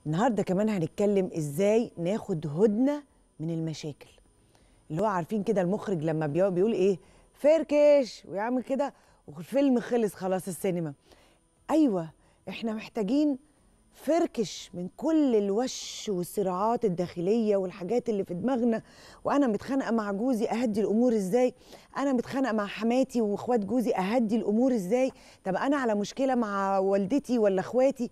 النهارده كمان هنتكلم ازاي ناخد هدنه من المشاكل اللي هو عارفين كده المخرج لما بيقعد بيقول ايه فركش ويعمل كده والفيلم خلص خلاص السينما ايوه احنا محتاجين فركش من كل الوش والصراعات الداخليه والحاجات اللي في دماغنا وانا متخانقه مع جوزي اهدي الامور ازاي انا متخانقه مع حماتي واخوات جوزي اهدي الامور ازاي طب انا على مشكله مع والدتي ولا اخواتي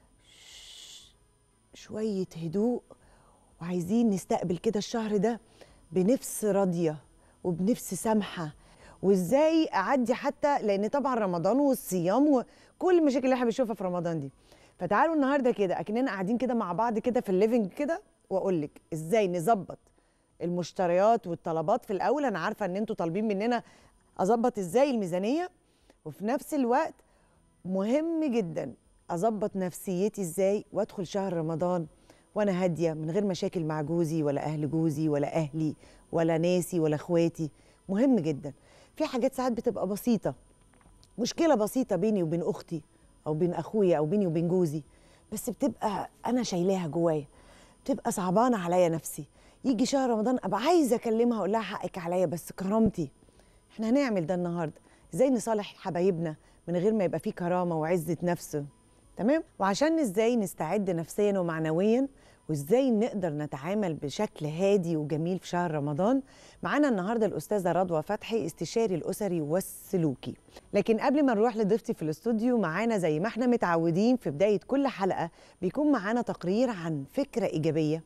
شويه هدوء وعايزين نستقبل كده الشهر ده بنفس راضيه وبنفس سامحه وازاي اعدي حتى لان طبعا رمضان والصيام وكل المشاكل اللي احنا بنشوفها في رمضان دي فتعالوا النهارده كده اكننا قاعدين كده مع بعض كده في الليفنج كده واقول لك ازاي نظبط المشتريات والطلبات في الاول انا عارفه ان انتوا طالبين مننا اظبط ازاي الميزانيه وفي نفس الوقت مهم جدا اظبط نفسيتي ازاي وادخل شهر رمضان وانا هاديه من غير مشاكل مع جوزي ولا اهل جوزي ولا اهلي ولا ناسي ولا اخواتي مهم جدا في حاجات ساعات بتبقى بسيطه مشكله بسيطه بيني وبين اختي او بين اخويا او بيني وبين جوزي بس بتبقى انا شايلاها جوايا بتبقى صعبانه عليا نفسي يجي شهر رمضان ابقى عايزه اكلمها اقول لها حقك عليا بس كرامتي احنا هنعمل ده النهارده ازاي نصالح حبايبنا من غير ما يبقى فيه كرامه وعزه نفس تمام وعشان ازاي نستعد نفسيا ومعنويا وازاي نقدر نتعامل بشكل هادي وجميل في شهر رمضان معانا النهارده الاستاذه رضوى فتحي استشاري الاسري والسلوكي لكن قبل ما نروح لضيفتي في الاستوديو معانا زي ما احنا متعودين في بدايه كل حلقه بيكون معانا تقرير عن فكره ايجابيه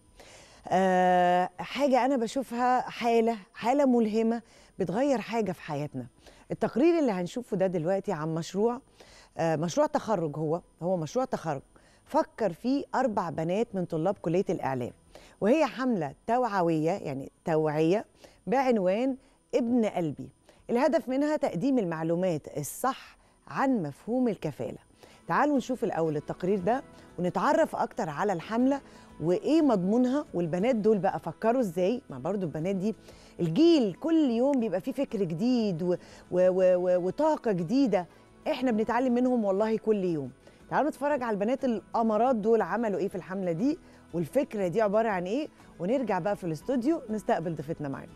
أه حاجه انا بشوفها حاله حاله ملهمه بتغير حاجه في حياتنا التقرير اللي هنشوفه ده دلوقتي عن مشروع أه مشروع تخرج هو هو مشروع تخرج فكر فيه أربع بنات من طلاب كلية الإعلام وهي حملة توعوية يعني توعية بعنوان ابن قلبي الهدف منها تقديم المعلومات الصح عن مفهوم الكفالة تعالوا نشوف الأول التقرير ده ونتعرف أكتر على الحملة وإيه مضمونها والبنات دول بقى فكروا إزاي ما برضو البنات دي الجيل كل يوم بيبقى فيه فكر جديد و و و وطاقة جديدة احنا بنتعلم منهم والله كل يوم تعالوا نتفرج على البنات الامارات دول عملوا ايه في الحمله دي والفكره دي عباره عن ايه ونرجع بقى في الاستوديو نستقبل ضيفتنا معانا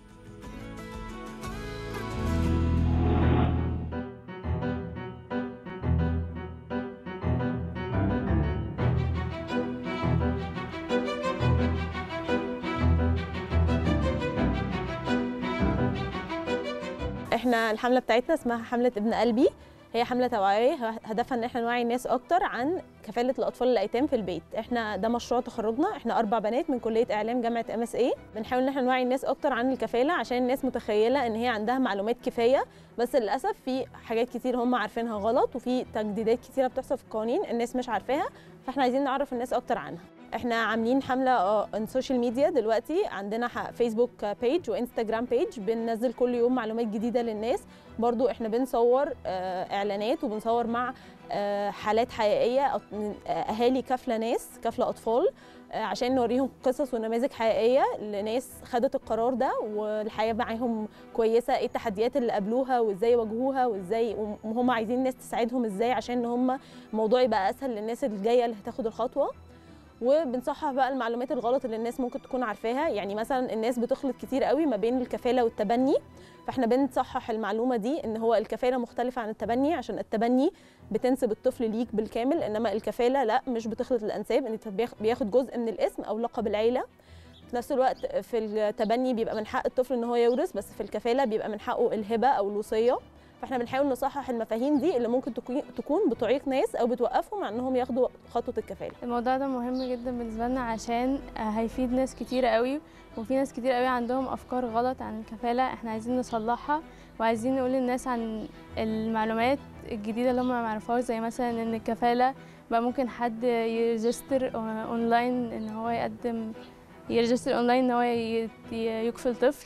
احنا الحمله بتاعتنا اسمها حمله ابن قلبي هي حمله توعويه هدفها ان احنا نوعي الناس اكتر عن كفاله الاطفال الايتام في البيت احنا ده مشروع تخرجنا احنا اربع بنات من كليه اعلام جامعه ام اس اي بنحاول ان احنا نوعي الناس اكتر عن الكفاله عشان الناس متخيله ان هي عندها معلومات كفايه بس للاسف في حاجات كتير هم عارفينها غلط وفي تجديدات كتيره بتحصل في القوانين الناس مش عارفاها فاحنا عايزين نعرف الناس اكتر عنها احنا عاملين حمله ان سوشيال ميديا دلوقتي عندنا فيسبوك بيج وانستجرام بيج بننزل كل يوم معلومات جديده للناس برضو احنا بنصور اعلانات وبنصور مع حالات حقيقيه اهالي كفله ناس كفله اطفال عشان نوريهم قصص ونماذج حقيقيه لناس خدت القرار ده والحياه معاهم كويسه ايه التحديات اللي قابلوها وازاي واجهوها وازاي وهم عايزين الناس تساعدهم ازاي عشان هم الموضوع يبقى اسهل للناس الجايه اللي هتاخد الخطوه وبنصحح بقى المعلومات الغلط اللي الناس ممكن تكون عارفاها يعني مثلا الناس بتخلط كتير قوي ما بين الكفاله والتبني فاحنا بنصحح المعلومه دي ان هو الكفاله مختلفه عن التبني عشان التبني بتنسب الطفل ليك بالكامل انما الكفاله لا مش بتخلط الانساب انت بياخد جزء من الاسم او لقب العيله في نفس الوقت في التبني بيبقى من حق الطفل ان هو يورث بس في الكفاله بيبقى من حقه الهبه او الوصيه فاحنا بنحاول نصحح المفاهيم دي اللي ممكن تكون بتعيق ناس او بتوقفهم عن انهم ياخدوا خطوه الكفاله الموضوع ده مهم جدا بالنسبه لنا عشان هيفيد ناس كتير قوي وفي ناس كتير قوي عندهم افكار غلط عن الكفاله احنا عايزين نصلحها وعايزين نقول للناس عن المعلومات الجديده اللي هم ما يعرفوهاش زي مثلا ان الكفاله بقى ممكن حد يرجستر اونلاين ان هو يقدم يرجستر اونلاين ان هو يكفل طفل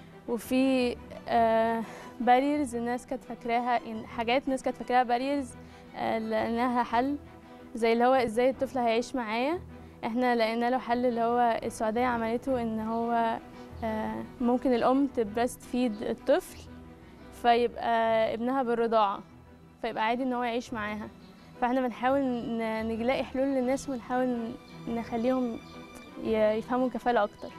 وفي آه باريرز الناس كانت فاكراها حاجات الناس كانت فاكراها باريرز لانها حل زي اللي هو ازاي الطفل هيعيش معايا احنا لقينا له حل اللي هو السعوديه عملته ان هو ممكن الام تبرست فيد الطفل فيبقى ابنها بالرضاعه فيبقى عادي ان هو يعيش معاها فاحنا بنحاول ن- نلاقي حلول للناس ونحاول نخليهم ي- يفهموا الكفالة أكتر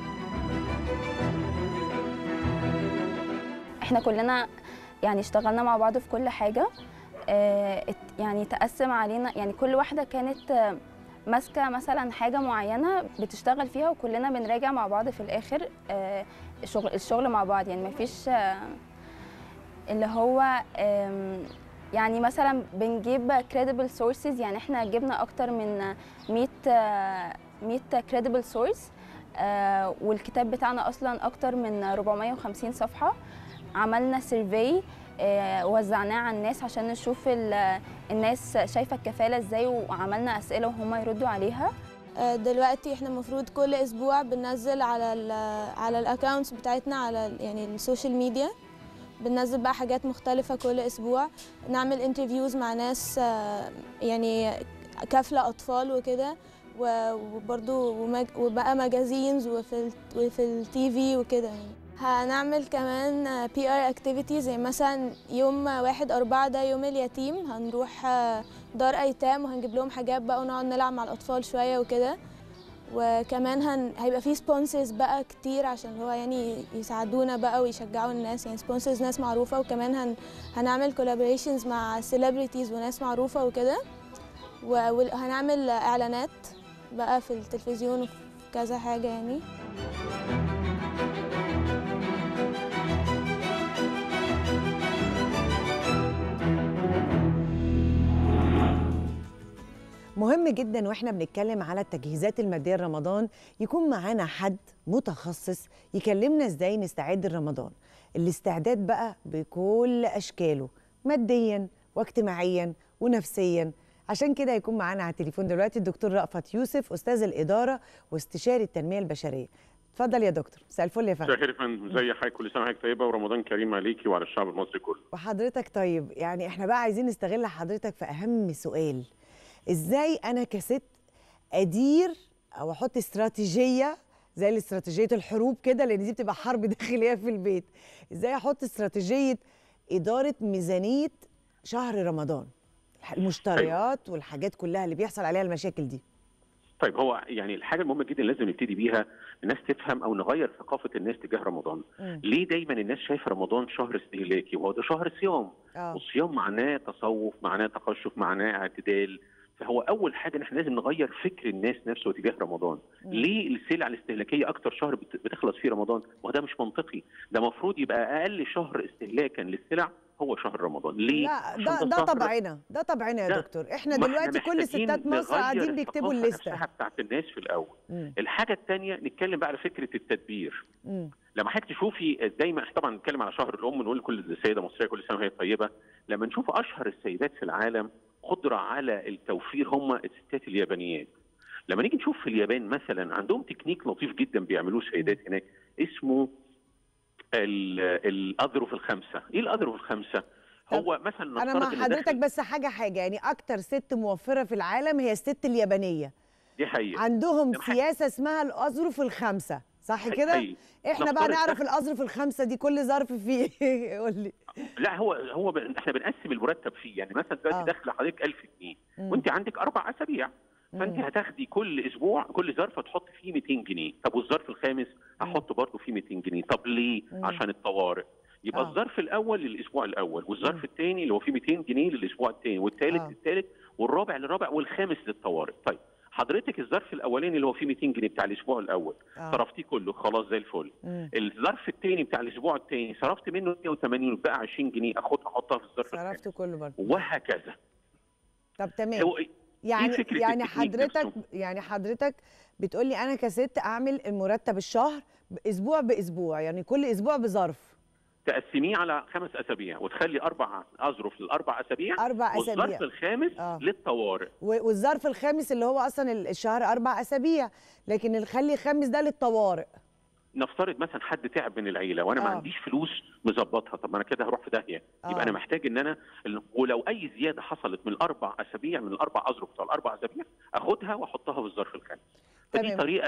احنا كلنا يعني اشتغلنا مع بعض في كل حاجة آه، ات- يعني تقسم علينا يعني كل واحدة كانت آه، ماسكة مثلا حاجة معينة بتشتغل فيها وكلنا بنراجع مع بعض في الآخر آه، الشغل الشغل مع بعض يعني مفيش آه، اللي هو آم، يعني مثلا بنجيب credible sources يعني احنا جبنا أكتر من 100 آه، 100 credible source آه، والكتاب بتاعنا أصلا أكتر من 450 صفحة عملنا سيرفي وزعناه على الناس عشان نشوف ال- الناس شايفه الكفاله ازاي وعملنا اسئله وهم يردوا عليها آه، دلوقتي احنا المفروض كل اسبوع بننزل على ال على الاكونتس بتاعتنا على ال- يعني السوشيال ميديا بننزل بقى حاجات مختلفة كل اسبوع نعمل انترفيوز مع ناس آه، يعني كافلة اطفال وكده و- وبرضو ومج- وبقى ماجازينز وفي ال وفي التي في وكده يعني هنعمل كمان بي ار اكتيفيتيز زي مثلا يوم واحد أربعة ده يوم اليتيم هنروح آه، دار ايتام وهنجيب لهم حاجات بقى ونقعد نلعب مع الاطفال شويه وكده وكمان هن... هيبقى في سبونسرز بقى كتير عشان هو يعني يساعدونا بقى ويشجعوا الناس يعني سبونسرز ناس معروفه وكمان هن... هنعمل كولابوريشنز مع سيلبرتيز وناس معروفه وكده و- وهنعمل اعلانات بقى في التلفزيون وفي كذا حاجه يعني مهم جدا واحنا بنتكلم على التجهيزات الماديه لرمضان يكون معانا حد متخصص يكلمنا ازاي نستعد لرمضان الاستعداد بقى بكل اشكاله ماديا واجتماعيا ونفسيا عشان كده هيكون معانا على التليفون دلوقتي الدكتور رأفت يوسف استاذ الاداره واستشاري التنميه البشريه اتفضل يا دكتور مساء الفل يا فندم مساء الخير يا فندم زي حضرتك كل سنه وحضرتك طيبه ورمضان كريم عليكي وعلى الشعب المصري كله وحضرتك طيب يعني احنا بقى عايزين نستغل حضرتك في اهم سؤال ازاي انا كست ادير او احط استراتيجيه زي الاستراتيجيه الحروب كده لان دي بتبقى حرب داخليه في البيت ازاي احط استراتيجيه اداره ميزانيه شهر رمضان المشتريات والحاجات كلها اللي بيحصل عليها المشاكل دي طيب هو يعني الحاجه المهمه جدا لازم نبتدي بيها الناس تفهم او نغير ثقافه الناس تجاه رمضان مم. ليه دايما الناس شايفه رمضان شهر استهلاكي وهو ده شهر صيام اه والصيام معناه تصوف معناه تقشف معناه اعتدال فهو اول حاجه ان احنا لازم نغير فكر الناس نفسه تجاه رمضان مم. ليه السلع الاستهلاكيه اكتر شهر بت- بتخلص فيه رمضان وده مش منطقي ده المفروض يبقى اقل شهر استهلاكا للسلع هو شهر رمضان ليه لا عشان ده ده شهر طبعنا ده طبعنا يا لا، دكتور احنا ما دلوقتي كل محتاجين ستات مصر نغير قاعدين بيكتبوا الثقافة الليسته نفسها بتاعت الناس في الاول مم. الحاجه الثانيه نتكلم بقى على فكره التدبير مم. لما حضرتك تشوفي دايما احنا طبعا نتكلم على شهر الام نقول لكل سيده مصريه كل سنه وهي طيبه لما نشوف اشهر السيدات في العالم قدره على التوفير هم الستات اليابانيات لما نيجي نشوف في اليابان مثلا عندهم تكنيك لطيف جدا بيعملوه السيدات هناك اسمه ال- الاظرف الخمسه ايه الاظرف الخمسه هو مثلا انا نفترض مع إن حضرتك داخل- بس حاجه حاجه يعني اكتر ست موفره في العالم هي الست اليابانيه دي حقيقه عندهم لما حضرتك- سياسه اسمها الاظرف الخمسه صح حقيقي. كده احنا بقى نفترض نعرف دخل- الاظرف الخمسه دي كل ظرف فيه قول لي لا هو هو ب... احنا بنقسم المرتب فيه يعني مثلا دلوقتي آه. داخل حضرتك 1000 جنيه مم. وانت عندك اربع اسابيع فانت مم. هتاخدي كل اسبوع كل ظرف هتحط فيه 200 جنيه طب والظرف الخامس هحط برضه فيه 200 جنيه طب ليه مم. عشان الطوارئ يبقى آه. الظرف الاول للاسبوع الاول مم. والظرف الثاني اللي هو فيه 200 جنيه للاسبوع الثاني والثالث آه. للثالث والرابع للرابع والخامس للطوارئ طيب حضرتك الظرف الاولاني اللي هو فيه 200 جنيه بتاع الاسبوع الاول آه. صرفتيه كله خلاص زي الفل مم. الظرف الثاني بتاع الاسبوع الثاني صرفت منه 180 وبقى 20 جنيه اخدها احطها في الظرف الثاني صرفته كله برضه وهكذا طب تمام هو يعني فكرة يعني التكنيك حضرتك نفسه؟ يعني حضرتك بتقولي انا كست اعمل المرتب الشهر اسبوع باسبوع يعني كل اسبوع بظرف تقسميه على خمس اسابيع وتخلي اربع اظرف للاربع اسابيع اربع اسابيع والظرف الخامس آه. للطوارئ و- والظرف الخامس اللي هو اصلا ال- الشهر اربع اسابيع لكن الخلي الخامس ده للطوارئ نفترض مثلا حد تعب من العيله وانا ما آه. عنديش فلوس مظبطها طب ما انا كده هروح في داهيه آه. يبقى انا محتاج ان انا ولو اي زياده حصلت من الاربع اسابيع من الاربع اظرف بتوع الاربع اسابيع اخدها واحطها في الظرف الخامس فدي تمام. طريقه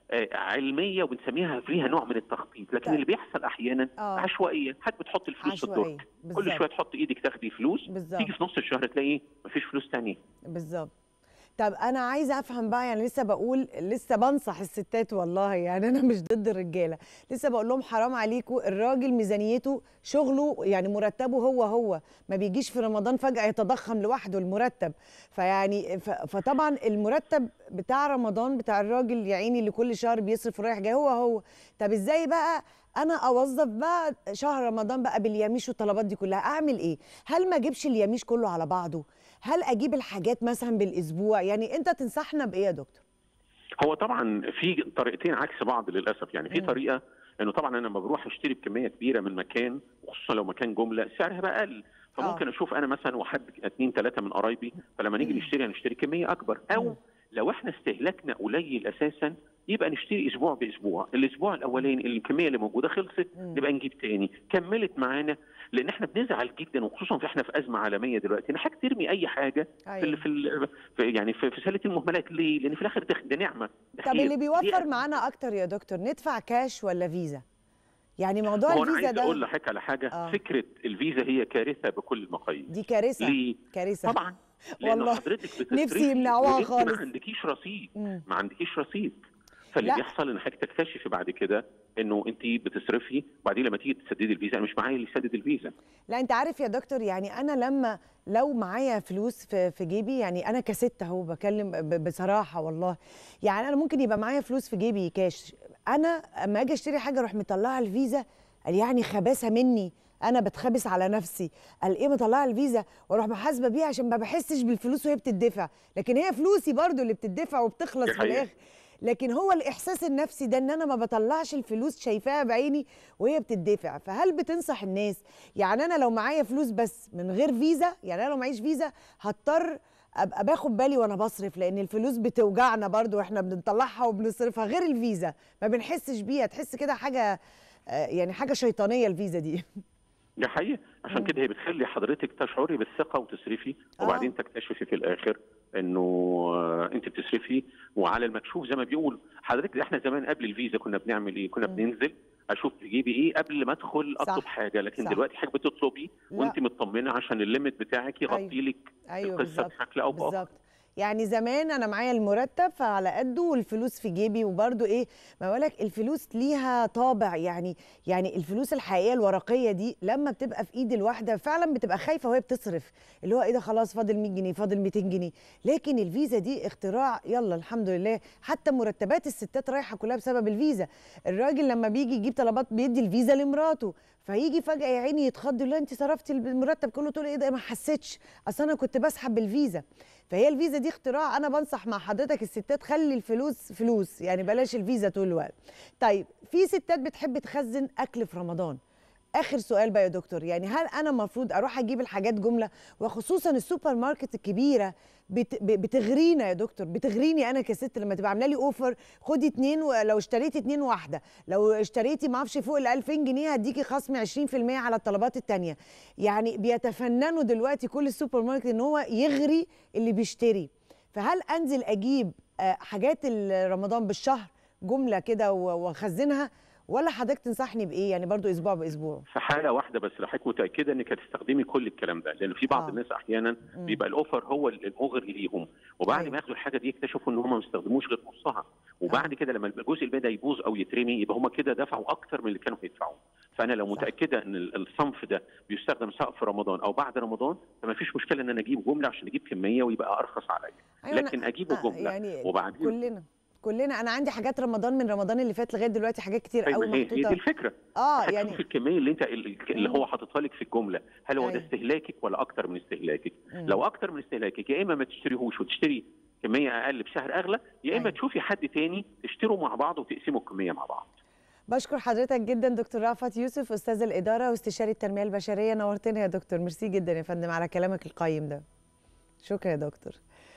آه، علميه وبنسميها فيها نوع من التخطيط لكن طيب. اللي بيحصل احيانا آه. عشوائيه حد بتحط الفلوس في عشوائية. الدرج كل بالظبط. شويه تحط ايدك تاخدي فلوس بالظبط. تيجي في نص الشهر تلاقي مفيش فلوس تانية بالظبط طب انا عايزه افهم بقى يعني لسه بقول لسه بنصح الستات والله يعني انا مش ضد الرجاله لسه بقول لهم حرام عليكم الراجل ميزانيته شغله يعني مرتبه هو هو ما بيجيش في رمضان فجاه يتضخم لوحده المرتب فيعني ف- فطبعا المرتب بتاع رمضان بتاع الراجل يا عيني اللي كل شهر بيصرف رايح جاي هو هو طب ازاي بقى انا اوظف بقى شهر رمضان بقى باليميش والطلبات دي كلها اعمل ايه هل ما اجيبش اليميش كله على بعضه هل اجيب الحاجات مثلا بالاسبوع يعني انت تنصحنا بايه يا دكتور هو طبعا في طريقتين عكس بعض للاسف يعني في مم. طريقه انه طبعا انا لما بروح اشتري بكميه كبيره من مكان وخصوصا لو مكان جمله سعرها بقى اقل فممكن آه. اشوف انا مثلا وحد اثنين ثلاثه من قرايبي فلما نيجي نشتري هنشتري كميه اكبر مم. او لو احنا استهلاكنا قليل اساسا يبقى نشتري اسبوع باسبوع الاسبوع الاولاني الكميه اللي موجوده خلصت مم. نبقى نجيب تاني كملت معانا لان احنا بنزعل جدا وخصوصا في احنا في ازمه عالميه دلوقتي انك ترمي اي حاجه في ال- في, ال- في يعني في, في سله المهملات ليه؟ لان في الاخر ده ده نعمه ده طب خير. اللي دي بيوفر معانا اكتر يا دكتور ندفع كاش ولا فيزا يعني موضوع هو انا الفيزا عايز اقول ده لحضرتك على حاجه آه. فكره الفيزا هي كارثه بكل المقاييس دي كارثه ليه؟ كارثه طبعا لانه والله حضرتك بتصرفي نفسي يمنعوها وانت خالص. ما عندكيش رصيد مم. ما عندكيش رصيد فاللي لا. بيحصل ان حضرتك تكتشفي بعد كده انه انت بتصرفي وبعدين لما تيجي تسددي الفيزا انا مش معايا اللي يسدد الفيزا لا انت عارف يا دكتور يعني انا لما لو معايا فلوس في, في جيبي يعني انا كست اهو بكلم ب- بصراحه والله يعني انا ممكن يبقى معايا فلوس في جيبي كاش انا اما اجي اشتري حاجه اروح مطلعه الفيزا قال يعني خباثه مني انا بتخبس على نفسي قال ايه مطلعه الفيزا واروح محاسبه بيها عشان ما بحسش بالفلوس وهي بتدفع لكن هي فلوسي برضو اللي بتدفع وبتخلص دي في حقيقة. الاخر لكن هو الاحساس النفسي ده ان انا ما بطلعش الفلوس شايفاها بعيني وهي بتدفع فهل بتنصح الناس يعني انا لو معايا فلوس بس من غير فيزا يعني انا لو معيش فيزا هضطر ابقى باخد بالي وانا بصرف لان الفلوس بتوجعنا برضو واحنا بنطلعها وبنصرفها غير الفيزا ما بنحسش بيها تحس كده حاجه آه، يعني حاجه شيطانيه الفيزا دي دي حقيقه عشان مم. كده هي بتخلي حضرتك تشعري بالثقه وتصرفي آه. وبعدين تكتشفي في الاخر انه آه، انت بتصرفي وعلى المكشوف زي ما بيقول حضرتك احنا زمان قبل الفيزا كنا بنعمل ايه؟ كنا مم. بننزل اشوف في جيبي ايه قبل ما ادخل صح. اطلب حاجه لكن صح. دلوقتي حضرتك بتطلبي لا. وانت مطمنه عشان الليمت بتاعك يغطي لك ايوه القصه بالظبط بشكل او باخر بالظبط يعني زمان انا معايا المرتب فعلى قده والفلوس في جيبي وبرده ايه ما بالك الفلوس ليها طابع يعني يعني الفلوس الحقيقيه الورقيه دي لما بتبقى في ايد الواحده فعلا بتبقى خايفه وهي بتصرف اللي هو ايه ده خلاص فاضل 100 جنيه فاضل 200 جنيه لكن الفيزا دي اختراع يلا الحمد لله حتى مرتبات الستات رايحه كلها بسبب الفيزا الراجل لما بيجي يجيب طلبات بيدي الفيزا لمراته فيجي فجاه يا عيني يتخض يقول لها انت صرفتي المرتب كله تقول ايه ده ما حسيتش اصل انا كنت بسحب بالفيزا فهي الفيزا دي اختراع انا بنصح مع حضرتك الستات خلي الفلوس فلوس يعني بلاش الفيزا طول الوقت طيب في ستات بتحب تخزن اكل في رمضان اخر سؤال بقى يا دكتور يعني هل انا المفروض اروح اجيب الحاجات جمله وخصوصا السوبر ماركت الكبيره بت ب- بتغرينا يا دكتور بتغريني انا كست لما تبقى عامله لي اوفر خدي اتنين ولو اشتريتي اتنين واحده لو اشتريتي ما اعرفش فوق ال 2000 جنيه هديكي خصم 20% على الطلبات التانيه يعني بيتفننوا دلوقتي كل السوبر ماركت ان هو يغري اللي بيشتري فهل انزل اجيب آه، حاجات ال- رمضان بالشهر جمله كده و- واخزنها ولا حضرتك تنصحني بايه يعني برضو اسبوع باسبوع في حاله واحده بس لو حضرتك متاكده انك هتستخدمي كل الكلام ده لان في بعض آه. الناس احيانا مم. بيبقى الاوفر هو المغري ليهم وبعد أيوة. ما ياخدوا الحاجه دي يكتشفوا ان هم ما استخدموش غير نصها وبعد كده لما الجزء اللي بدا يبوظ او يترمي يبقى هم كده دفعوا اكتر من اللي كانوا هيدفعوه فانا لو صح. متاكده ان ال- الصنف ده بيستخدم سواء في رمضان او بعد رمضان فما فيش مشكله ان انا اجيب جمله عشان اجيب كميه ويبقى ارخص عليا أيوة أنا- لكن اجيبه آه، جمله يعني وبعدين كلنا كلنا انا عندي حاجات رمضان من رمضان اللي فات لغايه دلوقتي حاجات كتير أيوة، قوي هي, هي دي محطوطه الفكره اه هتشوف يعني الكميه اللي انت اللي هو حاططها لك في الجمله هل هو ده أيوة. استهلاكك ولا اكتر من استهلاكك مم. لو اكتر من استهلاكك يا اما ما تشتريهوش وتشتري كميه اقل بسعر اغلى يا اما أيوة. تشوفي حد تاني تشتروا مع بعض وتقسموا الكميه مع بعض بشكر حضرتك جدا دكتور رأفت يوسف استاذ الاداره واستشاري التنميه البشريه نورتنا يا دكتور ميرسي جدا يا فندم على كلامك القيم ده شكرا يا دكتور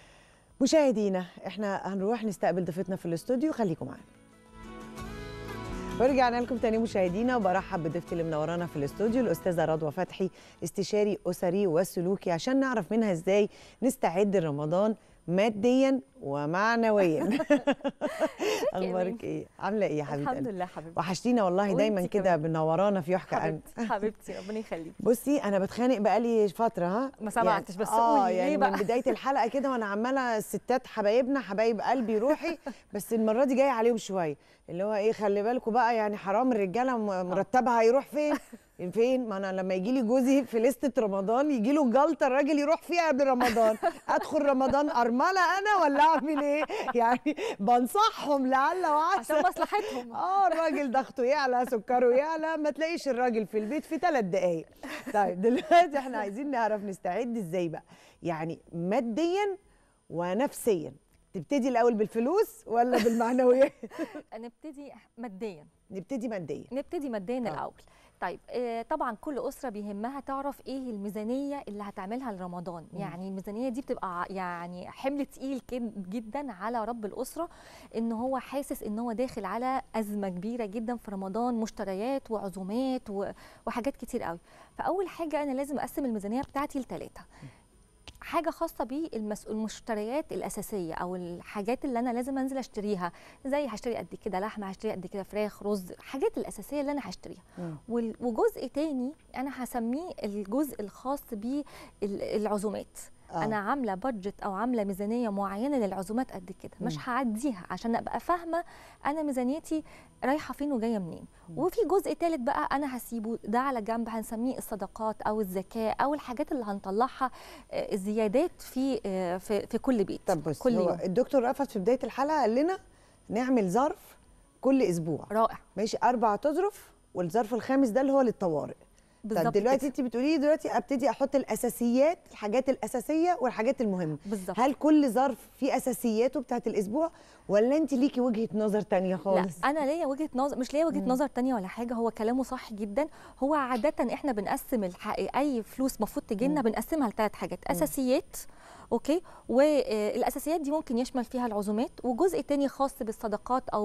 مشاهدينا احنا هنروح نستقبل ضيفتنا في الاستوديو خليكم معانا ورجعنا لكم تاني مشاهدينا وبرحب بضيفتي اللي منورانا في الاستوديو الاستاذه رضوى فتحي استشاري اسري وسلوكي عشان نعرف منها ازاي نستعد لرمضان ماديا ومعنويا اخبارك ايه عامله ايه يا حبيبتي الحمد قلبي؟ لله حبيبتي وحشتينا والله دايما وإنتي كده كمان. منورانا في يحكى أن حبيبتي حبيبتي ربنا يخليك بصي انا بتخانق بقالي فتره ها ما سمعتش، بس اه قولي، يعني ليه من بقى؟ بدايه الحلقه كده وانا عماله الستات حبايبنا حبايب قلبي روحي بس المره دي جايه عليهم شويه اللي هو ايه خلي بالكم بقى يعني حرام الرجاله م- مرتبها هيروح فين فين ما انا لما يجي لي جوزي في لسته رمضان يجي له جلطه الراجل يروح فيها قبل رمضان ادخل رمضان ارمله انا ولا اعمل ايه يعني بنصحهم لعل وعسى عشان مصلحتهم اه الراجل ضغطه يعلى سكره يعلى ما تلاقيش الراجل في البيت في ثلاث دقايق طيب دلوقتي احنا عايزين نعرف نستعد ازاي بقى يعني ماديا ونفسيا تبتدي الاول بالفلوس ولا بالمعنويات نبتدي ماديا نبتدي ماديا نبتدي ماديا آه. الاول طيب آه، طبعا كل اسره بيهمها تعرف ايه الميزانيه اللي هتعملها لرمضان يعني الميزانيه دي بتبقى ع- يعني حمل تقيل كد- جدا على رب الاسره ان هو حاسس ان هو داخل على ازمه كبيره جدا في رمضان مشتريات وعزومات و- وحاجات كتير قوي فاول حاجه انا لازم اقسم الميزانيه بتاعتي لثلاثه حاجه خاصه بالمشتريات الاساسيه او الحاجات اللي انا لازم انزل اشتريها زي هشتري قد كده لحمه هشتري قد كده فراخ رز الحاجات الاساسيه اللي انا هشتريها مم. وال- وجزء تاني انا هسميه الجزء الخاص بالعزومات آه. انا عامله بادجت او عامله ميزانيه معينه للعزومات قد كده مم. مش هعديها عشان ابقى فاهمه انا ميزانيتي رايحه فين وجايه منين وفي جزء تالت بقى انا هسيبه ده على جنب هنسميه الصدقات او الزكاه او الحاجات اللي هنطلعها آه، الزيادات في آه، في في كل بيت طب بص كل هو يوم الدكتور رفعت في بدايه الحلقه قال لنا نعمل ظرف كل اسبوع رائع ماشي اربع تظرف والظرف الخامس ده اللي هو للطوارئ طب بالظبط دلوقتي كده. انت بتقولي لي دلوقتي ابتدي احط الاساسيات الحاجات الاساسيه والحاجات المهمه بالظبط هل كل ظرف فيه اساسياته بتاعت الاسبوع ولا انت ليكي وجهه نظر تانية خالص لا انا ليا وجهه نظر مش ليا وجهه مم. نظر تانية ولا حاجه هو كلامه صح جدا هو عاده احنا بنقسم الح... اي فلوس المفروض تجي لنا مم. بنقسمها لثلاث حاجات مم. اساسيات اوكي والاساسيات دي ممكن يشمل فيها العزومات وجزء تاني خاص بالصدقات او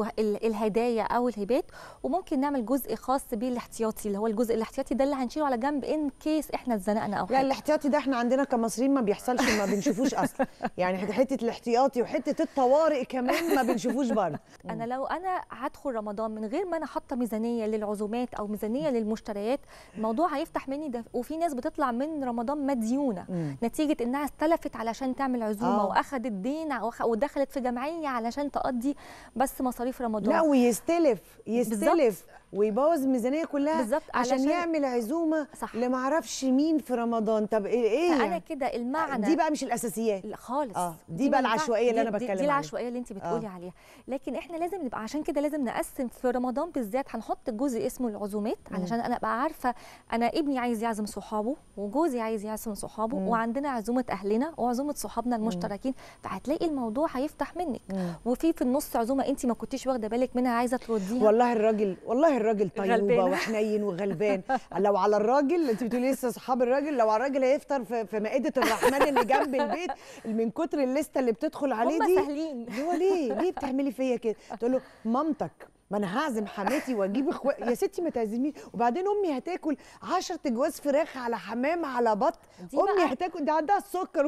بالهدايا او الهبات وممكن نعمل جزء خاص بالاحتياطي اللي هو الجزء الاحتياطي ده اللي هنشيله على جنب ان كيس احنا اتزنقنا او لا حاجه الاحتياطي ده احنا عندنا كمصريين ما بيحصلش ما بنشوفوش اصلا يعني حته الاحتياطي وحته الطوارئ كمان ما بنشوفوش برضه انا لو انا هدخل رمضان من غير ما انا حاطه ميزانيه للعزومات او ميزانيه للمشتريات الموضوع هيفتح مني ده وفي ناس بتطلع من رمضان مديونه مم. نتيجه انها استلفت علشان تعمل عزومه آه. واخدت دين وأخ- ودخلت في جمعيه علشان تقضي بس مصاريف رمضان لا ويستلف يستلف ويبوظ الميزانيه كلها بالظبط عشان, علشان- يعمل عزومه صح. لمعرفش مين في رمضان طب ايه ايه فانا يعني؟ كده المعنى دي بقى مش الاساسيات لا خالص آه، دي بقى ما ينفعش- العشوائية اللي دي- أنا دي- بتكلم دي عليها. العشوائيه اللي انت بتقولي آه. عليها لكن احنا لازم نبقى عشان كده لازم نقسم في رمضان بالذات هنحط جزء اسمه العزومات مم. علشان انا ابقى عارفه انا ابني عايز يعزم صحابه وجوزي عايز يعزم صحابه مم. وعندنا عزومه اهلنا وعزومه صحابنا المشتركين فهتلاقي الموضوع هيفتح منك مم. وفي في النص عزومه انت ما كنتيش واخده بالك منها عايزه ترديها والله الراجل والله الراجل طيوبه غلبانة. وحنين وغلبان لو على الراجل انت بتقولي لسه اصحاب الراجل لو على الراجل هيفطر في, في مائده الرحمن اللي جنب البيت من كتر الليسته اللي بتدخل عليه هم دي سهلين اللي هو ليه ليه بتعملي فيا كده تقول له مامتك ما انا هعزم حماتي واجيب اخو يا ستي ما تعزميش وبعدين امي هتاكل 10 جواز فراخ على حمام على بط دي امي بقى- هتاكل ده عندها السكر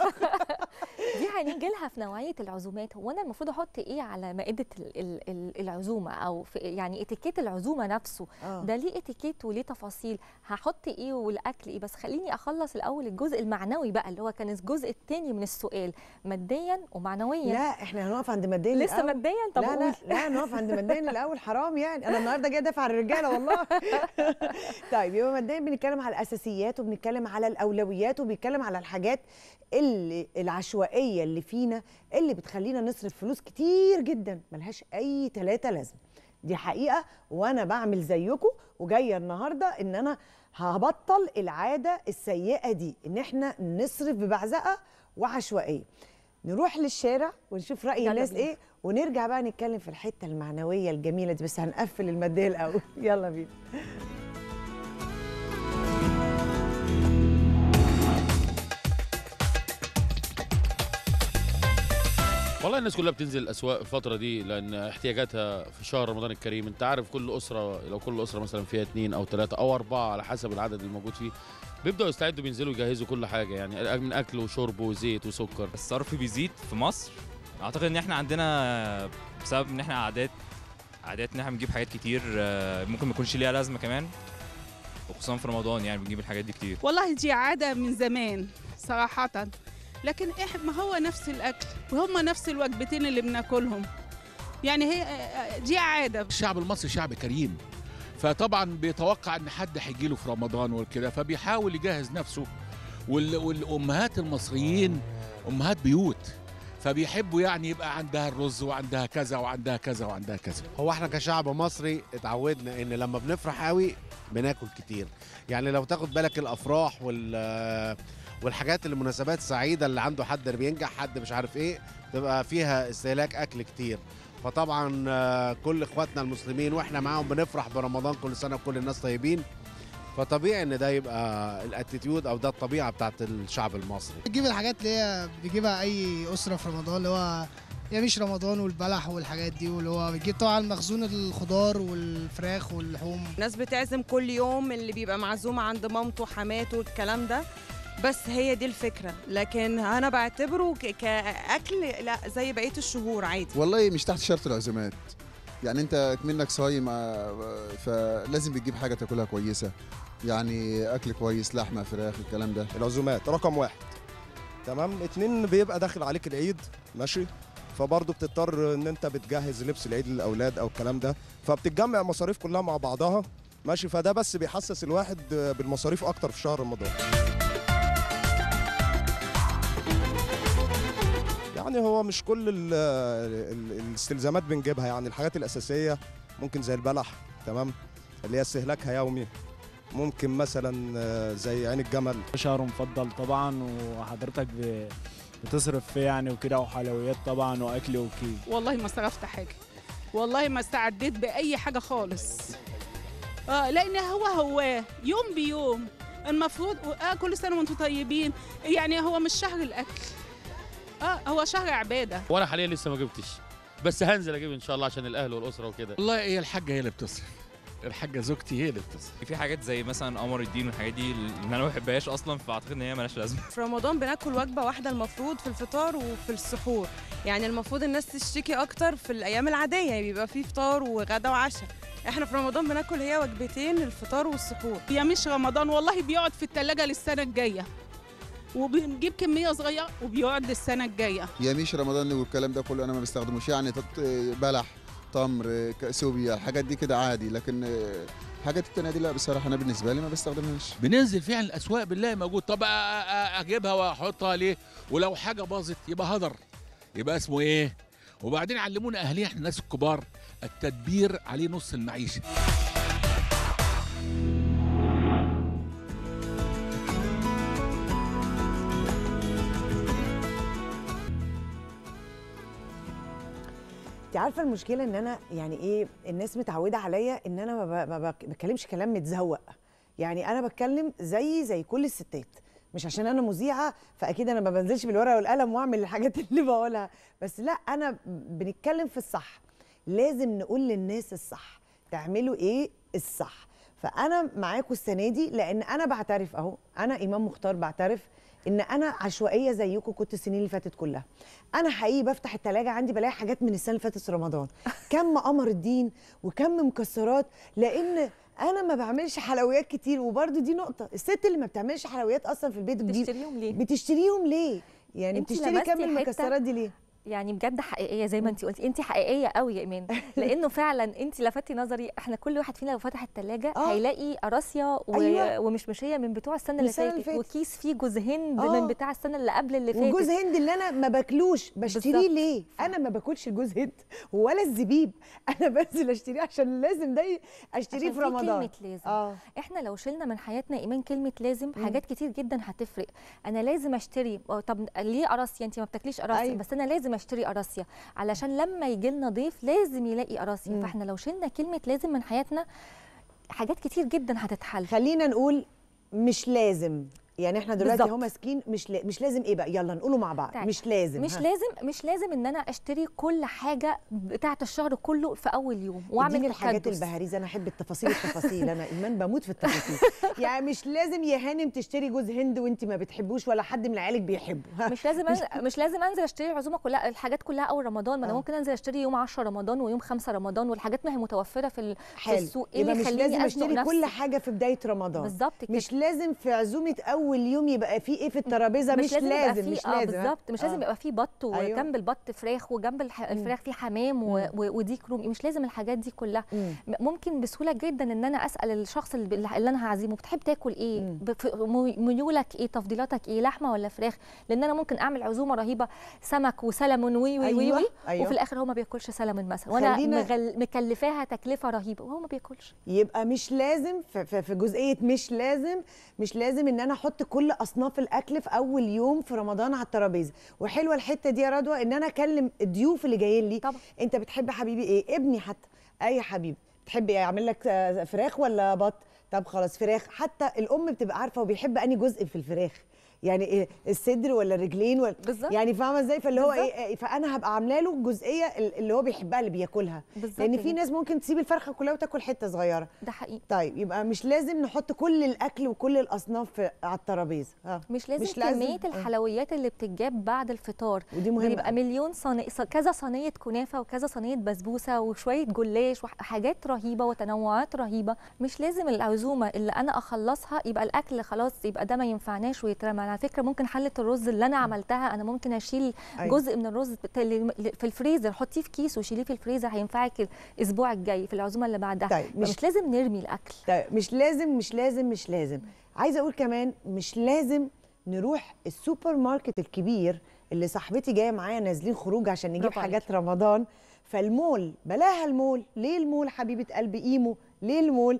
دي هنيجي لها في نوعيه العزومات هو انا المفروض احط ايه على مائده ال- ال- ال- العزومه او في يعني اتيكيت العزومه نفسه آه. ده ليه اتيكيت وليه تفاصيل هحط ايه والاكل ايه بس خليني اخلص الاول الجزء المعنوي بقى اللي هو كان الجزء الثاني من السؤال ماديا ومعنويا لا احنا هنقف عند ماديا لسه الأول. ماديا طب لا لا قول. لا نقف عند ماديا الاول حرام يعني انا النهارده جايه ادافع عن الرجاله والله طيب يبقى ماديا بنتكلم على الاساسيات وبنتكلم على الاولويات وبنتكلم على الحاجات اللي العشوائيه اللي فينا اللي بتخلينا نصرف فلوس كتير جدا ملهاش اي تلاته لازمه دي حقيقه وانا بعمل زيكم وجايه النهارده ان انا هبطل العاده السيئه دي ان احنا نصرف ببعزقه وعشوائيه نروح للشارع ونشوف راي يلا الناس بينا. ايه ونرجع بقى نتكلم في الحته المعنويه الجميله دي بس هنقفل الماديه الاول يلا بينا والله الناس كلها بتنزل الاسواق الفتره دي لان احتياجاتها في شهر رمضان الكريم انت عارف كل اسره لو كل اسره مثلا فيها اثنين او ثلاثه او اربعه على حسب العدد الموجود فيه بيبداوا يستعدوا بينزلوا يجهزوا كل حاجه يعني من اكل وشرب وزيت وسكر الصرف بيزيد في مصر اعتقد ان احنا عندنا بسبب ان احنا عادات عادات ان احنا بنجيب حاجات كتير آه، ممكن ما يكونش ليها لازمه كمان وخصوصا في رمضان يعني بنجيب الحاجات دي كتير والله دي عادة من زمان صراحة لكن إح ما هو نفس الأكل وهم نفس الوجبتين اللي بناكلهم يعني هي دي عادة الشعب المصري شعب كريم فطبعا بيتوقع ان حد هيجي له في رمضان وكده فبيحاول يجهز نفسه وال- والامهات المصريين امهات بيوت فبيحبوا يعني يبقى عندها الرز وعندها كذا وعندها كذا وعندها كذا هو احنا كشعب مصري اتعودنا ان لما بنفرح قوي بناكل كتير يعني لو تاخد بالك الافراح وال والحاجات المناسبات السعيده اللي عنده حد بينجح حد مش عارف ايه تبقى فيها استهلاك اكل كتير فطبعا آه، كل اخواتنا المسلمين واحنا معاهم بنفرح برمضان كل سنه وكل الناس طيبين فطبيعي ان ده يبقى الاتيتيود او ده الطبيعه بتاعت الشعب المصري بتجيب الحاجات اللي هي بيجيبها اي اسره في رمضان اللي هو يعني مش رمضان والبلح والحاجات دي واللي هو بتجيب طبعا مخزون الخضار والفراخ واللحوم الناس بتعزم كل يوم اللي بيبقى معزوم عند مامته حماته الكلام ده بس هي دي الفكرة لكن أنا بعتبره ك- كأكل لا زي بقية الشهور عادي والله مش تحت شرط العزومات يعني انت منك صايم آه، فلازم بتجيب حاجه تاكلها كويسه يعني اكل كويس لحمه فراخ الكلام ده العزومات رقم واحد تمام اتنين بيبقى داخل عليك العيد ماشي فبرضه بتضطر ان انت بتجهز لبس العيد للاولاد او الكلام ده فبتتجمع مصاريف كلها مع بعضها ماشي فده بس بيحسس الواحد بالمصاريف اكتر في شهر رمضان يعني هو مش كل ال ال الاستلزامات بنجيبها يعني الحاجات الاساسيه ممكن زي البلح تمام اللي هي استهلاكها يومي ممكن مثلا آه، زي عين الجمل شهر مفضل طبعا وحضرتك ب- بتصرف فيه يعني وكده وحلويات طبعا واكل وكي والله ما صرفت حاجة والله ما استعديت بأي حاجة خالص اه لأن هو هو يوم بيوم المفروض اه كل سنة وانتم طيبين يعني هو مش شهر الأكل اه هو شهر عبادة وانا حاليا لسه ما جبتش بس هنزل اجيب ان شاء الله عشان الاهل والاسره وكده والله هي الحاجه هي اللي بتصرف الحاجه زوجتي هي اللي بتصرف في حاجات زي مثلا قمر الدين والحاجات دي اللي انا ما بحبهاش اصلا فاعتقد ان هي مالهاش لازمه في رمضان بناكل وجبة واحدة المفروض في الفطار وفي السحور يعني المفروض الناس تشتكي أكتر في الأيام العادية يعني بيبقى فيه فطار وغدا وعشاء احنا في رمضان بناكل هي وجبتين الفطار والسحور يا مش رمضان والله بيقعد في التلاجة للسنة الجاية وبنجيب كمية صغيرة وبيقعد للسنة الجاية يميش رمضان والكلام ده كله انا ما بستخدموش يعني تط- بلح تمر ك- سوبيا الحاجات دي كده عادي لكن آه، الحاجات التانية دي لا بصراحه انا بالنسبه لي ما بستخدمهاش بننزل فعلا الاسواق بالله موجود طب أ- أ- اجيبها واحطها ليه ولو حاجه باظت يبقى هدر يبقى اسمه ايه وبعدين علمونا اهالينا احنا الناس الكبار التدبير عليه نص المعيشه انت عارفه المشكله ان انا يعني ايه الناس متعوده عليا ان انا ما ب- ما بك- بتكلمش كلام متزوق يعني انا بتكلم زي زي كل الستات مش عشان انا مذيعه فاكيد انا ما بنزلش بالورقه والقلم واعمل الحاجات اللي بقولها بس لا انا بنتكلم في الصح لازم نقول للناس الصح تعملوا ايه الصح فانا معاكم السنه دي لان انا بعترف اهو انا ايمان مختار بعترف ان انا عشوائيه زيكم كنت السنين اللي فاتت كلها انا حقيقي بفتح التلاجة عندي بلاقي حاجات من السنه اللي فاتت في رمضان كم قمر الدين وكم مكسرات لان انا ما بعملش حلويات كتير وبرده دي نقطه الست اللي ما بتعملش حلويات اصلا في البيت بتجيب- بتشتريهم ليه؟ بتشتريهم ليه يعني انت بتشتري لمستي كم حتة المكسرات دي ليه يعني بجد حقيقيه زي ما انت قلتي انت حقيقيه قوي يا ايمان لانه فعلا انت لفتي نظري احنا كل واحد فينا لو فتح الثلاجه آه. هيلاقي قراصيه و... أيوة. ومشمشيه من بتوع السنه من اللي السنة اللي فاتت فاتت. وكيس فيه جوز هند آه. من بتاع السنه اللي قبل اللي فاتت وجوز هند اللي انا ما باكلوش بشتريه بالظبط. ليه انا ما باكلش الجوز هند ولا الزبيب انا بنزل اشتريه عشان لازم ده اشتريه عشان في رمضان كلمة لازم اه احنا لو شلنا من حياتنا ايمان كلمه لازم حاجات كتير جدا هتفرق انا لازم اشتري أو طب ليه قراصيه انت ما بتاكليش قراصيه أيوة. أيوة. بس انا لازم اشتري قراصيه علشان لما يجي لنا ضيف لازم يلاقي قراصيه مم. فاحنا لو شلنا كلمه لازم من حياتنا حاجات كتير جدا هتتحل خلينا نقول مش لازم يعني احنا دلوقتي بالظبط. اهو ماسكين مش لا- مش لازم ايه بقى يلا نقوله مع بعض طيب. مش لازم مش ها. لازم مش لازم ان انا اشتري كل حاجه بتاعه الشهر كله في اول يوم واعمل اديني الحاجات تكدس. البهاريزه انا احب التفاصيل التفاصيل انا ايمان بموت في التفاصيل يعني مش لازم يا هانم تشتري جوز هند وانت ما بتحبوش ولا حد من عيالك بيحبه ها. مش لازم مش- مش, مش لازم انزل اشتري العزومه كلها الحاجات كلها اول رمضان ما انا آه. ممكن انزل اشتري يوم 10 رمضان ويوم 5 رمضان والحاجات ما هي متوفره في, ال- في حلو السوق ايه يبقى اللي مش يخليني لازم أزنق اشتري كل نفسي؟ حاجه في بدايه رمضان بالظبط كده. مش لازم في عزومه اول يوم يبقى في ايه في الترابيزه مش, يبقى لازم فيه- مش اه لازم ها؟ بالظبط مش لازم آه. يبقى فيه بط أيوة. وجنب البط فراخ وجنب الح... الفراخ فيه حمام و... و... وديك رومي مش لازم الحاجات دي كلها مم. م- ممكن بسهوله جدا ان انا اسال الشخص اللي, اللي انا هعزمه بتحب تاكل ايه ب- في- مي- ميولك ايه تفضيلاتك ايه لحمه ولا فراخ لان انا ممكن اعمل عزومه رهيبه سمك وسلمون وي وي وي, أيوة، وي أيوة. وفي الاخر هو ما بياكلش سلمون مثلا وانا خلينا- مغل... مكلفاها تكلفه رهيبه وهو ما بياكلش يبقى مش لازم في, في, في جزئيه مش لازم مش لازم ان انا احط كل اصناف الاكل في اول يوم في رمضان على الترابيزه وحلوه الحته دي يا رضوى ان انا اكلم الضيوف اللي جايين لي طبعا انت بتحب حبيبي ايه ابني حتى اي حبيبي تحب ايه اعمل لك آه، فراخ ولا بط طب خلاص فراخ حتى الام بتبقى عارفه وبيحب انهي جزء في الفراخ يعني إيه الصدر ولا الرجلين ولا بالظبط. يعني فاهمه ازاي فاللي هو بالظبط. ايه إيه، فانا هبقى عامله له الجزئيه اللي هو بيحبها اللي بياكلها بالظبط لان في كده. ناس ممكن تسيب الفرخه كلها وتاكل حته صغيره ده حقيقي طيب يبقى مش لازم نحط كل الاكل وكل الاصناف في- على الترابيزه ها مش لازم, مش مش لازم كميه آه. الحلويات اللي بتتجاب بعد الفطار ودي مهمة بيبقى أوي. مليون صينيه كذا صينيه كنافه وكذا صينيه بسبوسه وشويه جلاش وحاجات رهيبه وتنوعات رهيبه مش لازم العزومه اللي انا اخلصها يبقى الاكل خلاص يبقى ده ما ينفعناش ويترمى على فكره ممكن حله الرز اللي انا عملتها انا ممكن اشيل أيوة. جزء من الرز بتا- اللي في الفريزر حطيه في كيس وشيليه في الفريزر هينفعك الاسبوع الجاي في العزومه اللي بعدها طيب، مش- مش لازم نرمي الاكل طيب مش لازم مش لازم مش لازم عايزه اقول كمان مش لازم نروح السوبر ماركت الكبير اللي صاحبتي جايه معايا نازلين خروج عشان نجيب برافو حاجات رمضان فالمول بلاها المول ليه المول حبيبه قلبي ايمو ليه المول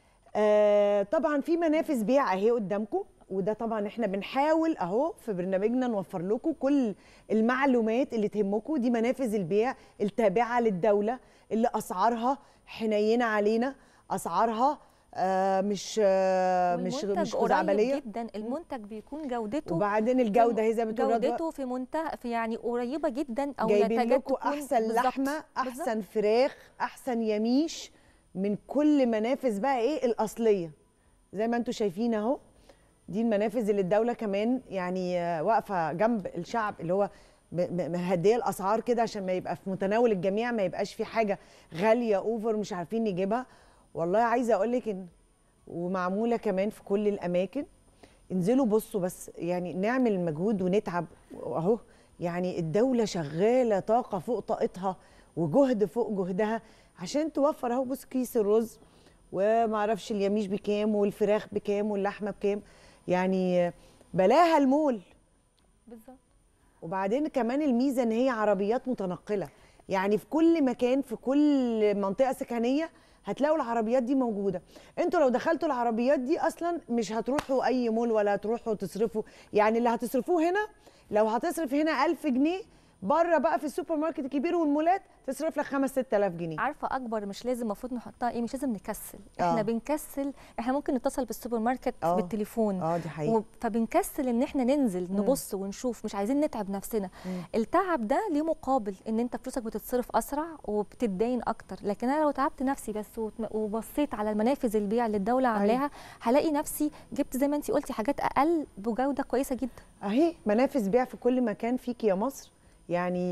آه طبعا في منافذ بيع اهي قدامكم وده طبعا احنا بنحاول اهو في برنامجنا نوفر لكم كل المعلومات اللي تهمكم دي منافذ البيع التابعه للدوله اللي اسعارها حنينه علينا اسعارها آه مش آه مش والمنتج مش قريب خزعبليه جدا المنتج بيكون جودته وبعدين الجوده هي زي ما بتقول رضوى. جودته في منتهى في يعني قريبه جدا او جايبين نتاجات لكم تكون احسن بالظبط. لحمه بالظبط. احسن فراخ احسن يميش من كل منافذ بقى ايه الاصليه زي ما انتم شايفين اهو دي المنافذ اللي الدوله كمان يعني آه، واقفه جنب الشعب اللي هو م- م- مهديه الاسعار كده عشان ما يبقى في متناول الجميع ما يبقاش في حاجه غاليه اوفر مش عارفين نجيبها والله عايزه اقول لك ان ومعموله كمان في كل الاماكن انزلوا بصوا بس يعني نعمل مجهود ونتعب اهو يعني الدوله شغاله طاقه فوق طاقتها وجهد فوق جهدها عشان توفر اهو بص كيس الرز ومعرفش اليميش بكام والفراخ بكام واللحمه بكام يعني بلاها المول بالظبط وبعدين كمان الميزه ان هي عربيات متنقله يعني في كل مكان في كل منطقه سكنيه هتلاقوا العربيات دي موجوده انتوا لو دخلتوا العربيات دي اصلا مش هتروحوا اي مول ولا هتروحوا تصرفوا يعني اللي هتصرفوه هنا لو هتصرف هنا 1000 جنيه بره بقى في السوبر ماركت الكبير والمولات تصرف لك 5 6000 جنيه عارفه اكبر مش لازم المفروض نحطها ايه مش لازم نكسل آه. احنا بنكسل احنا ممكن نتصل بالسوبر ماركت آه. بالتليفون اه دي حقيقه و- فبنكسل ان احنا ننزل مم. نبص ونشوف مش عايزين نتعب نفسنا مم. التعب ده ليه مقابل ان انت فلوسك بتتصرف اسرع وبتتدين اكتر لكن انا لو تعبت نفسي بس وت- وبصيت على المنافذ البيع اللي الدوله عاملاها هلاقي نفسي جبت زي ما انت قلتي حاجات اقل بجوده كويسه جدا اهي منافذ بيع في كل مكان فيكي يا مصر يعني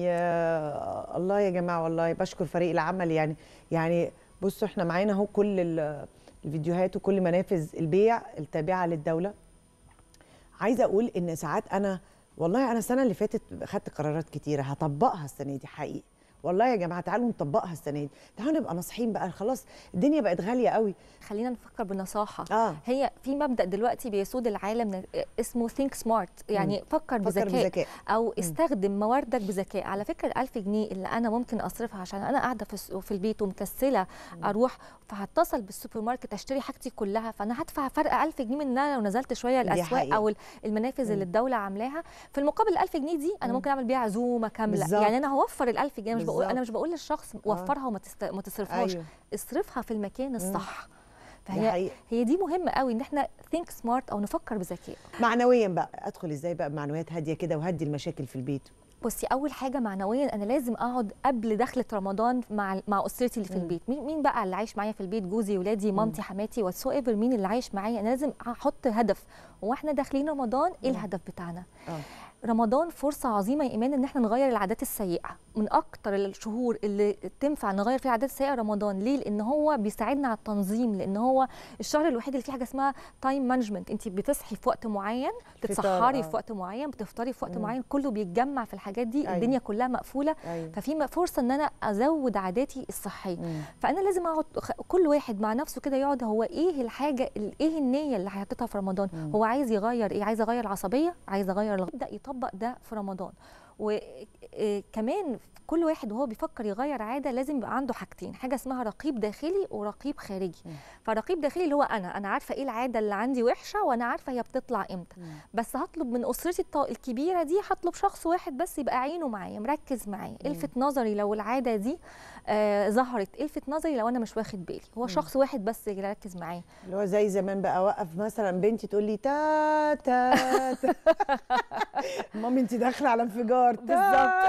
آه الله يا جماعه والله بشكر فريق العمل يعني يعني بصوا احنا معانا اهو كل ال- الفيديوهات وكل منافذ البيع التابعه للدوله عايزه اقول ان ساعات انا والله انا السنه اللي فاتت خدت قرارات كتيره هطبقها السنه دي حقيقي والله يا جماعه تعالوا نطبقها السنه دي تعالوا نبقى ناصحين بقى خلاص الدنيا بقت غاليه قوي خلينا نفكر بنصاحه آه. هي في مبدا دلوقتي بيسود العالم اسمه ثينك سمارت يعني مم. فكر فكر بذكاء, بذكاء. او استخدم مواردك بذكاء على فكره ال 1000 جنيه اللي انا ممكن اصرفها عشان انا قاعده في الس- في البيت ومكسله اروح فهتصل بالسوبر ماركت اشتري حاجتي كلها فانا هدفع فرق 1000 جنيه من ان انا لو نزلت شويه دي الاسواق حقيقة. او ال- المنافذ اللي الدوله عاملاها في المقابل ال 1000 جنيه دي انا ممكن اعمل بيها عزومه كامله بالظبط. يعني انا هوفر ال 1000 جنيه أنا مش بقول بالظبط. انا مش بقول للشخص وفرها وما تست... ما تصرفهاش أيوه. اصرفها في المكان الصح فهي حقيقة. هي دي مهمه قوي ان احنا ثينك سمارت او نفكر بذكاء معنويا بقى ادخل ازاي بقى بمعنويات هاديه كده وهدي المشاكل في البيت بصي اول حاجه معنويا انا لازم اقعد قبل دخله رمضان مع مع اسرتي اللي في مم. البيت مين مين بقى اللي عايش معايا في البيت جوزي ولادي مامتي حماتي واتس ايفر مين اللي عايش معايا انا لازم احط هدف هو احنا داخلين رمضان ايه مم. الهدف بتاعنا اه رمضان فرصة عظيمة يا إيمان إن احنا نغير العادات السيئة من أكتر الشهور اللي تنفع نغير فيها العادات السيئة رمضان ليه؟ لأن هو بيساعدنا على التنظيم لأن هو الشهر الوحيد اللي فيه حاجة اسمها تايم مانجمنت أنت بتصحي في وقت معين فطار، تتسحري آه. في وقت معين بتفطري في وقت مم. معين كله بيتجمع في الحاجات دي أيوة. الدنيا كلها مقفولة أيوة. ففي م- فرصة إن أنا أزود عاداتي الصحية مم. فانا لازم اقعد خ- كل واحد مع نفسه كده يقعد هو ايه الحاجه ال- ايه النيه اللي هيحطها في رمضان مم. هو عايز يغير ايه عايز يغير العصبيه عايز يغير الغ- يبدا يطبق ده في رمضان وكمان كل واحد وهو بيفكر يغير عاده لازم يبقى عنده حاجتين حاجه اسمها رقيب داخلي ورقيب خارجي مم. فرقيب داخلي اللي هو انا انا عارفه ايه العاده اللي عندي وحشه وانا عارفه هي بتطلع امتى مم. بس هطلب من اسرتي الط- الكبيره دي هطلب شخص واحد بس يبقى عينه معايا مركز معايا الفت نظري لو العاده دي آه ظهرت الفت نظري لو انا مش واخد بالي هو مم. شخص واحد بس يركز معايا اللي هو زي زمان بقى اوقف مثلا بنتي تقول لي تا تا تا مامي انت داخله على انفجار تا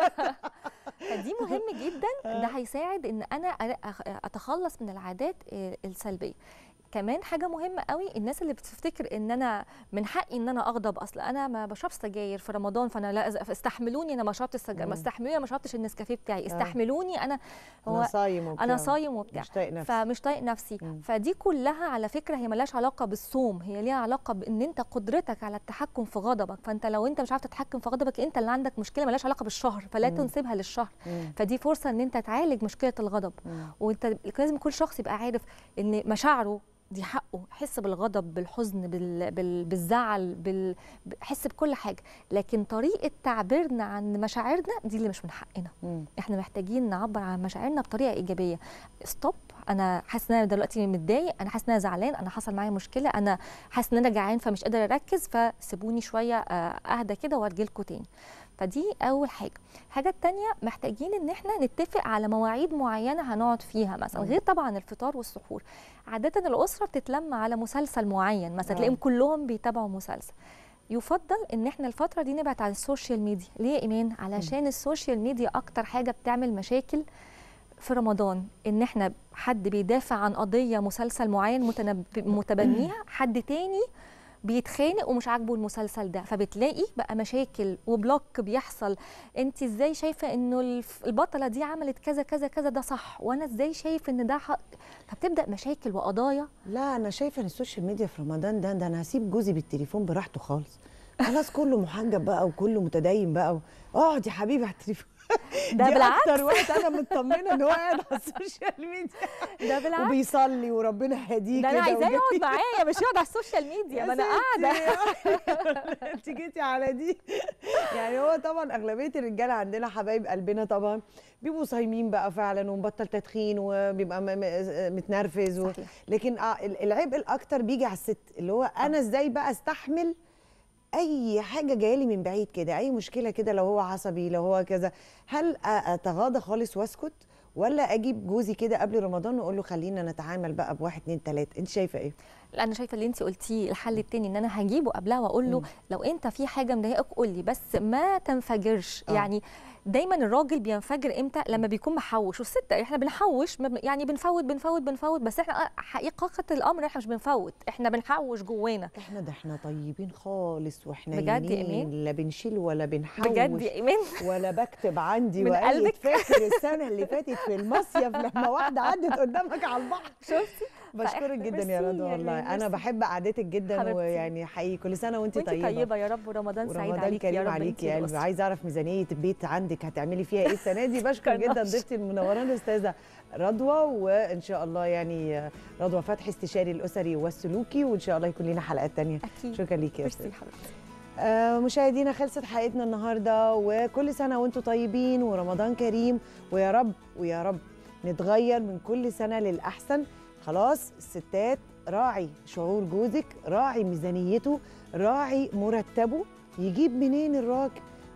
فدي مهم جدا ده هيساعد ان انا أ- أخ- اتخلص من العادات آه، السلبيه كمان حاجه مهمه قوي الناس اللي بتفتكر ان انا من حقي ان انا اغضب اصل انا ما بشربش سجاير في رمضان فانا لا أز- استحملوني انا ما شربتش السجاير ما مم. استحملوني انا ما شربتش النسكافيه بتاعي استحملوني انا انا صايم وبتاع انا صايم وبتاع مش طايق نفسي فمش طايق نفسي فدي كلها على فكره هي ملهاش علاقه بالصوم هي ليها علاقه بان انت قدرتك على التحكم في غضبك فانت لو انت مش عارف تتحكم في غضبك انت اللي عندك مشكله ملهاش علاقه بالشهر فلا مم. تنسبها للشهر مم. فدي فرصه ان انت تعالج مشكله الغضب مم. وانت لازم كل شخص يبقى عارف ان مشاعره دي حقه يحس بالغضب بالحزن بال... بال... بالزعل بال... حس بكل حاجه لكن طريقه تعبيرنا عن مشاعرنا دي اللي مش من حقنا مم. احنا محتاجين نعبر عن مشاعرنا بطريقه ايجابيه ستوب انا حاسس ان انا دلوقتي متضايق انا حاسس ان انا زعلان انا حصل معايا مشكله انا حاسس ان انا جعان فمش قادره اركز فسيبوني شويه آه، اهدى كده وارجع لكم تاني فدي اول حاجه الحاجه التانية محتاجين ان احنا نتفق على مواعيد معينه هنقعد فيها مثلا مم. غير طبعا الفطار والسحور عاده الاسره بتتلم على مسلسل معين مثلا آه. تلاقيهم كلهم بيتابعوا مسلسل يفضل ان احنا الفتره دي نبعد عن السوشيال ميديا ليه يا ايمان علشان السوشيال ميديا اكتر حاجه بتعمل مشاكل في رمضان ان احنا حد بيدافع عن قضيه مسلسل معين متنب... متبنيها حد تاني بيتخانق ومش عاجبه المسلسل ده فبتلاقي بقى مشاكل وبلوك بيحصل انت ازاي شايفه انه الف- البطله دي عملت كذا كذا كذا ده صح وانا ازاي شايف ان ده حق فبتبدا مشاكل وقضايا لا انا شايفه ان السوشيال ميديا في رمضان ده ده انا هسيب جوزي بالتليفون براحته خالص خلاص كله محجب بقى وكله متدين بقى و- اقعد يا حبيبي على التليفون ده دي بالعكس. اكتر وقت انا مطمنه ان هو قاعد على السوشيال ميديا ده بالعكس وبيصلي وربنا يهديه ده انا كده عايزاه وجميل. يقعد معايا مش يقعد على السوشيال ميديا ما انا قاعده انت جيتي على دي يعني هو طبعا اغلبيه الرجاله عندنا حبايب قلبنا طبعا بيبقوا صايمين بقى فعلا ومبطل تدخين وبيبقى م- م- متنرفز و... لكن آه، ال- العبء الاكتر بيجي على الست اللي هو انا ازاي بقى استحمل اي حاجه جايه لي من بعيد كده اي مشكله كده لو هو عصبي لو هو كذا هل أ- اتغاضى خالص واسكت ولا اجيب جوزي كده قبل رمضان واقول له خلينا نتعامل بقى بواحد اتنين تلاته انت شايفه ايه لا انا شايفه اللي انت قلتيه الحل التاني ان انا هجيبه قبلها واقول له مم. لو انت في حاجه مضايقك قول لي بس ما تنفجرش آه. يعني دايما الراجل بينفجر امتى لما بيكون محوش والست احنا بنحوش ما بن- يعني بنفوت بنفوت بنفوت بس احنا حقيقه الامر احنا مش بنفوت احنا بنحوش جوانا احنا ده احنا طيبين خالص واحنا بجد يا إيمان؟ لا بنشيل ولا بنحوش بجد يا ايمان ولا بكتب عندي من وقايد قلبك؟ فاكر السنه اللي فاتت في المصيف لما واحده عدت قدامك على البحر شفتي بشكرك فإحنا- جدا يا ميرسي رضوى يا والله إيمان، انا ميرسي. بحب قعدتك جدا حبيبتي. ويعني حقيقي كل سنه وانت وانت طيبه طيبه يا رب ورمضان سعيد ورمضان عليك يا كريم رب عليك انت يا قلبي والأسرة. عايزه اعرف ميزانيه البيت عندك هتعملي فيها ايه السنه دي بشكر جدا كرناش. ضيفتي المنورانا الاستاذه رضوى وان شاء الله يعني رضوى فتحي استشاري الاسري والسلوكي وان شاء الله يكون لنا حلقات تانية اكيد شكرا ليكي يا ميرسي استاذ حبيبتي آه، مشاهدينا خلصت حلقتنا النهارده وكل سنه وانتم طيبين ورمضان كريم ويا رب ويا رب نتغير من كل سنه للاحسن خلاص الستات راعي شعور جوزك راعي ميزانيته راعي مرتبه يجيب منين الراجل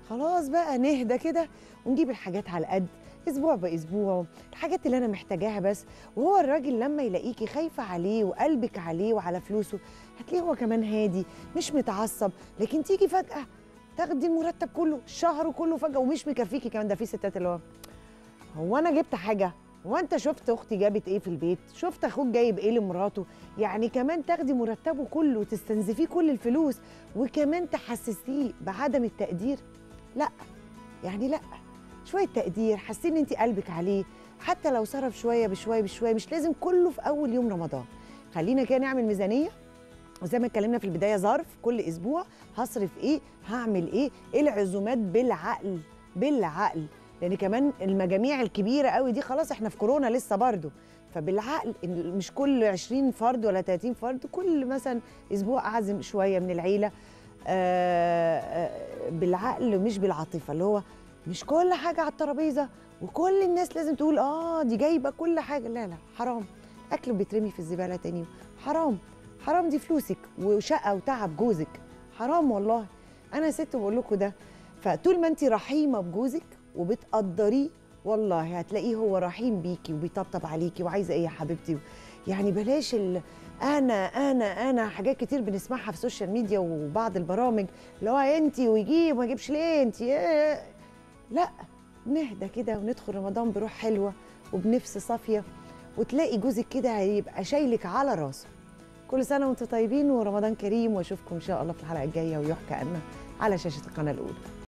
خلاص بقى نهدى كده ونجيب الحاجات على قد اسبوع باسبوع الحاجات اللي انا محتاجاها بس وهو الراجل لما يلاقيكي خايفه عليه وقلبك عليه وعلى فلوسه هتلاقيه هو كمان هادي مش متعصب لكن تيجي فجاه تاخدي المرتب كله الشهر كله فجاه ومش مكفيكي كمان ده في ستات اللي هو هو انا جبت حاجه هو انت شفت اختي جابت ايه في البيت شفت اخوك جايب ايه لمراته يعني كمان تاخدي مرتبه كله وتستنزفيه كل الفلوس وكمان تحسسيه بعدم التقدير لا يعني لا شويه تقدير حسين ان انت قلبك عليه حتى لو صرف شويه بشويه بشويه مش لازم كله في اول يوم رمضان خلينا كده نعمل ميزانيه وزي ما اتكلمنا في البدايه ظرف كل اسبوع هصرف ايه هعمل ايه ايه العزومات بالعقل بالعقل لان كمان المجاميع الكبيره قوي دي خلاص احنا في كورونا لسه برضو فبالعقل إن مش كل 20 فرد ولا 30 فرد كل مثلا اسبوع اعزم شويه من العيله آه، آه، بالعقل مش بالعاطفه اللي هو مش كل حاجه على الترابيزه وكل الناس لازم تقول اه دي جايبه كل حاجه لا لا حرام اكل بيترمي في الزباله تاني يوم. حرام حرام دي فلوسك وشقه وتعب جوزك حرام والله انا ست بقول لكم ده فطول ما انت رحيمه بجوزك وبتقدريه والله هتلاقيه هو رحيم بيكي وبيطبطب عليكي وعايزه ايه يا حبيبتي يعني بلاش ال انا انا انا حاجات كتير بنسمعها في السوشيال ميديا وبعض البرامج اللي هو انت ويجيب وما يجيبش ليه انت لا نهدى كده وندخل رمضان بروح حلوه وبنفس صافيه وتلاقي جوزك كده هيبقى شايلك على راسه كل سنه وانتم طيبين ورمضان كريم واشوفكم ان شاء الله في الحلقه الجايه ويحكى عنا على شاشه القناه الاولى